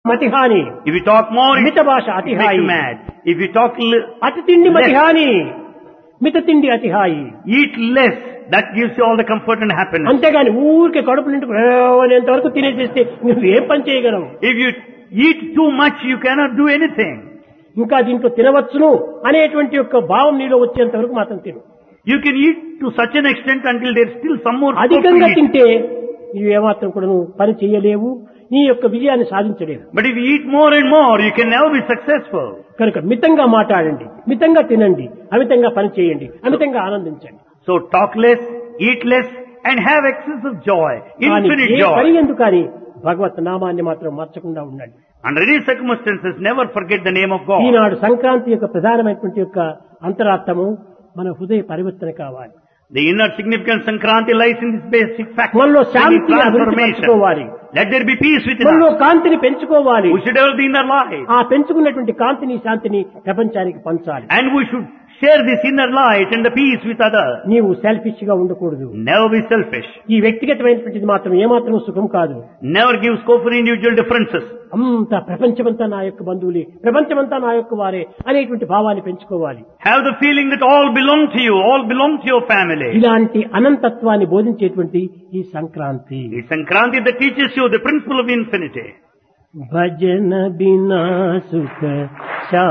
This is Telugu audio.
మతిహాని If you talk more, it మిత భాష it అతి makes hi you mad. If you talk li- అతి తిండి మతిహాని మిత తిండి అతి హాయి eat less, that gives you all the comfort and happiness. అంతేగాని ఊరికే కడుపు నిండి అనేంత వరకు తినేసేస్తే నువ్వు ఏం పని చేయగలవు If you eat too much, you cannot do anything. ఇంకా దీంట్లో తినవచ్చును అనేటువంటి యొక్క భావం నీలో వచ్చేంత వరకు మాత్రం తిను You can eat to such an extent until there's still some more scope అధికంగా to eat. తింటే నీవు ఏమాత్రం కూడా నువ్వు పని చేయలేవు నీ యొక్క విజయాన్ని సాధించలేవు But if you eat more and more, you can never be successful. కనుక మితంగా మాట్లాడండి మితంగా తినండి అమితంగా పని చేయండి అమితంగా ఆనందించండి So talk less, eat less, and have excessive joy, కానీ infinite ఏ పని joy. ఎందుకు కానీ భగవత్ నామాన్ని మాత్రం మర్చకుండా ఉండండి Under any circumstances, never forget the name of God. ఈనాడు సంక్రాంతి యొక్క ప్రధానమైనటువంటి యొక్క అంతరార్థము మన హృదయ పరివర్తన కావాలి The inner significance Sankranti lies in this basic fact. మనలో bringing శాంతిని అభివృద్ధి transformation. పెంచుకోవాలి Let there be peace within మనలో us. కాంతిని పెంచుకోవాలి We should have the inner light. ఆ పెంచుకున్నటువంటి కాంతిని శాంతిని ప్రపంచానికి పంచాలి And we should share this inner light and the peace with others. నీవు సెల్ఫిష్ గా ఉండకూడదు Never be selfish. ఈ వ్యక్తిగతమైనటువంటిది మాత్రం ఏమాత్రం సుఖం కాదు Never give scope for individual differences. అంత ప్రపంచమంతా నా యొక్క బంధువులే ప్రపంచమంతా నా యొక్క వారే అనేటువంటి భావాన్ని పెంచుకోవాలి Have the feeling that all belong to you, all belong to your family. ఇలాంటి అనంతత్వాన్ని బోధించేటువంటి ఈ Sankranti It's Sankranti that teaches you the principle of infinity. భజన బినా సుఖ శా